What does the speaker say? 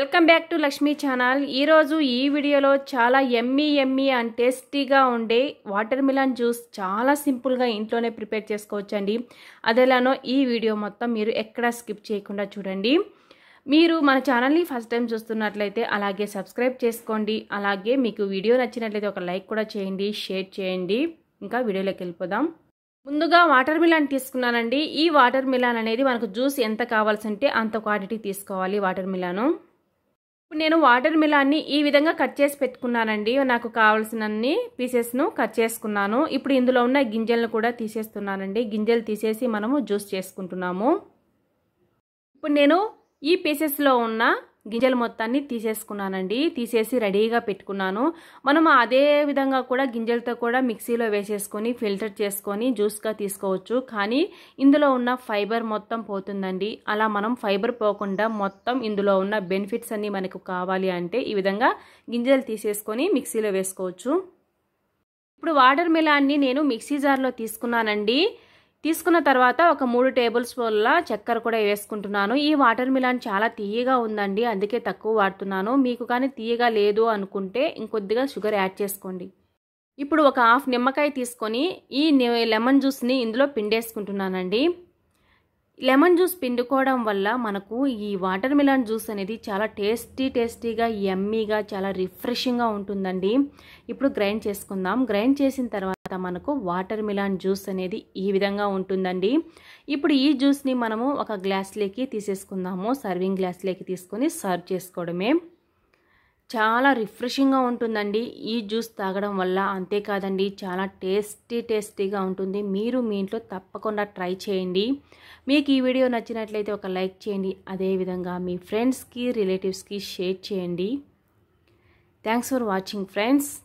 welcome back to Lakshmi channel ఈరోజు ఈ వీడియోలో చాలా ఎమ్మీ ఎమ్మీ అండ్ టేస్టీగా ఉండే వాటర్ మిలన్ జ్యూస్ చాలా సింపుల్గా ఇంట్లోనే ప్రిపేర్ చేసుకోవచ్చండి అదేలానో ఈ వీడియో మొత్తం మీరు ఎక్కడా స్కిప్ చేయకుండా చూడండి మీరు మన ఛానల్ని ఫస్ట్ టైం చూస్తున్నట్లయితే అలాగే సబ్స్క్రైబ్ చేసుకోండి అలాగే మీకు వీడియో నచ్చినట్లయితే ఒక లైక్ కూడా చేయండి షేర్ చేయండి ఇంకా వీడియోలోకి వెళ్ళిపోదాం ముందుగా వాటర్ మిలాన్ తీసుకున్నానండి ఈ వాటర్ మిలాన్ అనేది మనకు జ్యూస్ ఎంత కావాల్సి ఉంటే అంత క్వాంటిటీ తీసుకోవాలి వాటర్ మిలాను ఇప్పుడు నేను వాటర్ మిలాన్ని ఈ విధంగా కట్ చేసి పెట్టుకున్నానండి నాకు కావాల్సినన్ని పీసెస్ను కట్ చేసుకున్నాను ఇప్పుడు ఇందులో ఉన్న గింజలను కూడా తీసేస్తున్నానండి గింజలు తీసేసి మనము జ్యూస్ చేసుకుంటున్నాము ఇప్పుడు నేను ఈ పీసెస్లో ఉన్న గింజల మొత్తాన్ని తీసేసుకున్నానండి తీసేసి రెడీగా పెట్టుకున్నాను మనం అదే విధంగా కూడా గింజలతో కూడా మిక్సీలో వేసేసుకొని ఫిల్టర్ చేసుకొని జ్యూస్గా తీసుకోవచ్చు కానీ ఇందులో ఉన్న ఫైబర్ మొత్తం పోతుందండి అలా మనం ఫైబర్ పోకుండా మొత్తం ఇందులో ఉన్న బెనిఫిట్స్ అన్నీ మనకు కావాలి అంటే ఈ విధంగా గింజలు తీసేసుకొని మిక్సీలో వేసుకోవచ్చు ఇప్పుడు వాటర్ మిలాన్ని నేను మిక్సీ జార్లో తీసుకున్నానండి తీసుకున్న తర్వాత ఒక మూడు టేబుల్ స్పూన్ల చక్కెర కూడా వేసుకుంటున్నాను ఈ వాటర్ మిలాన్ చాలా తీయగా ఉందండి అందుకే తక్కువ వాడుతున్నాను మీకు కానీ తీయగా లేదు అనుకుంటే ఇంకొద్దిగా షుగర్ యాడ్ చేసుకోండి ఇప్పుడు ఒక హాఫ్ నిమ్మకాయ తీసుకొని ఈ లెమన్ జ్యూస్ని ఇందులో పిండేసుకుంటున్నానండి లెమన్ జ్యూస్ పిండుకోవడం వల్ల మనకు ఈ వాటర్ మిలాన్ జ్యూస్ అనేది చాలా టేస్టీ టేస్టీగా ఎమ్మీగా చాలా రిఫ్రెషింగ్గా ఉంటుందండి ఇప్పుడు గ్రైండ్ చేసుకుందాం గ్రైండ్ చేసిన తర్వాత మనకు వాటర్ మిలాన్ జ్యూస్ అనేది ఈ విధంగా ఉంటుందండి ఇప్పుడు ఈ జ్యూస్ని మనము ఒక గ్లాస్లోకి తీసేసుకుందాము సర్వింగ్ గ్లాస్లోకి తీసుకొని సర్వ్ చేసుకోవడమే చాలా రిఫ్రెషింగ్గా ఉంటుందండి ఈ జ్యూస్ తాగడం వల్ల అంతేకాదండి చాలా టేస్టీ టేస్టీగా ఉంటుంది మీరు మీ ఇంట్లో తప్పకుండా ట్రై చేయండి మీకు ఈ వీడియో నచ్చినట్లయితే ఒక లైక్ చేయండి అదేవిధంగా మీ ఫ్రెండ్స్కి రిలేటివ్స్కి షేర్ చేయండి థ్యాంక్స్ ఫర్ వాచింగ్ ఫ్రెండ్స్